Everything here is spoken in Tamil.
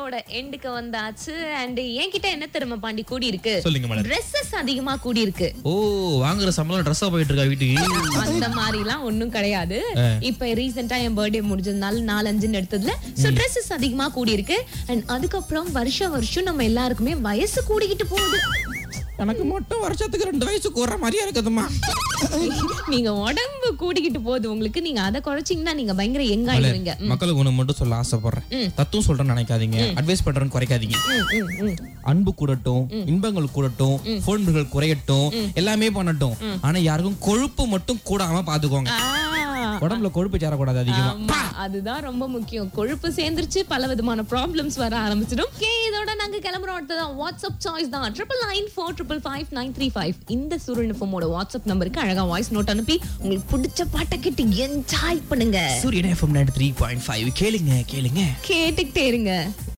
ஷோவோட எண்டுக்கு வந்தாச்சு அண்ட் என்கிட்ட என்ன திறமை பாண்டி கூடி இருக்கு சொல்லுங்க மேடம் ட்ரெஸ்ஸஸ் அதிகமா கூடி இருக்கு ஓ வாங்குற சம்பளம் ட்ரெஸ்ஸா போயிட்டு இருக்கா வீட்டுக்கு அந்த மாதிரிலாம் ஒண்ணும் கிடையாது இப்ப ரீசெண்டா என் பர்த்டே முடிஞ்சதுனால நாலஞ்சுன்னு எடுத்ததுல சோ ட்ரெஸ்ஸஸ் அதிகமா கூடி இருக்கு அண்ட் அதுக்கப்புறம் வருஷம் வருஷம் நம்ம எல்லாருக்குமே வயசு கூடிக்கிட்டு போகுது எனக்கு மட்டும் வருஷத்துக்கு ரெண்டு வயசு கூற மாதிரியா இருக்குதுமா நீங்க உடம்பு கூடிக்கிட்டு போகுது உங்களுக்கு நீங்க அதை குறைச்சீங்கன்னா நீங்க பயங்கர எங்க ஆயிடுவீங்க ம், மக்களுக்கு ஒண்ணு மட்டும் சொல்ல ஆசைப்படுறேன் தத்துவம் சொல்றேன்னு நினைக்காதீங்க அட்வைஸ் பண்றேன்னு குறைக்காதீங்க ம், ம், ம். அன்பு கூடட்டும் இன்பங்கள் கூடட்டும் போன்கள் குறையட்டும் எல்லாமே பண்ணட்டும் ஆனா யாருக்கும் கொழுப்பு மட்டும் கூடாம பாத்துக்கோங்க ஆ, உடம்புல கொழுப்பு சேரக்கூடாது அதிகமா ஆமா, அதுதான் ரொம்ப முக்கியம் கொழுப்பு சேர்ந்துருச்சு பல விதமான ப்ராப்ளம்ஸ் வர ஆரம்பிச்சிடும் ஓகே இதோட நாங்க கிளம்புறோம் அடுத்ததான் வாட்ஸ்அப் சாய்ஸ் தான் triple nine four triple five nine three five இந்த சூரியன் ஃபோமோட வாட்ஸ்அப் நம்பருக்கு அழகா வாய்ஸ் நோட் அனுப்பி உங்களுக்கு பிடிச்ச பாட்டை கேட்டு என்ஜாய் பண்ணுங்க சூரியன் எஃப்எம் த்ரீ பாயிண்ட் ஃபைவ் கேளுங்க கேளுங்க கேட்டுக்கிட்டே இருங்க